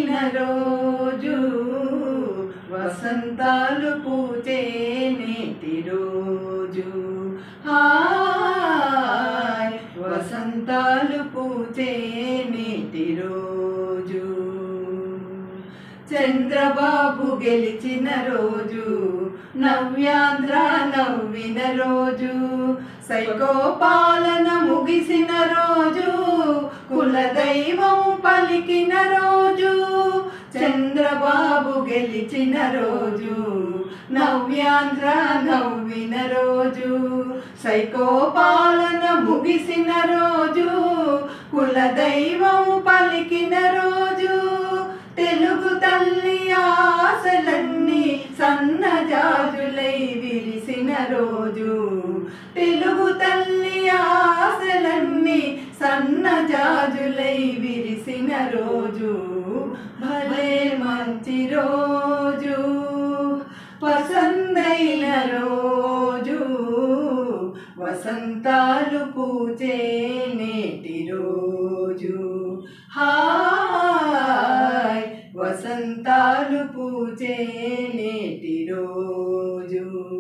గెలిచిన రోజు వసంతాలు పూచే నేటి రోజు హాయ్ వసంతాలు పూచే నేటి రోజు చంద్రబాబు గెలిచిన రోజు నవ్యాంధ్ర నవ్విన రోజు సైకో పాలన ముగిసిన రోజు కులదైవం పలికిన రోజు చంద్రబాబు గెలిచిన రోజు నవ్యాంధ్ర నవ్విన రోజు సైకో పాలన ముగిసిన రోజు కులదైవం పలికిన రోజు తెలుగు తల్లి ఆశలన్నీ సన్నజాజులై విరిసిన రోజు తెలుగు తల్లి ఆశలన్నీ సన్నజాజులై విరిసిన రోజు భలే మంచి రోజు పసందైన రోజు వసంతాలు పూచే నేటి రోజు హాయ్ వసంతాలు పూచే నేటి రోజు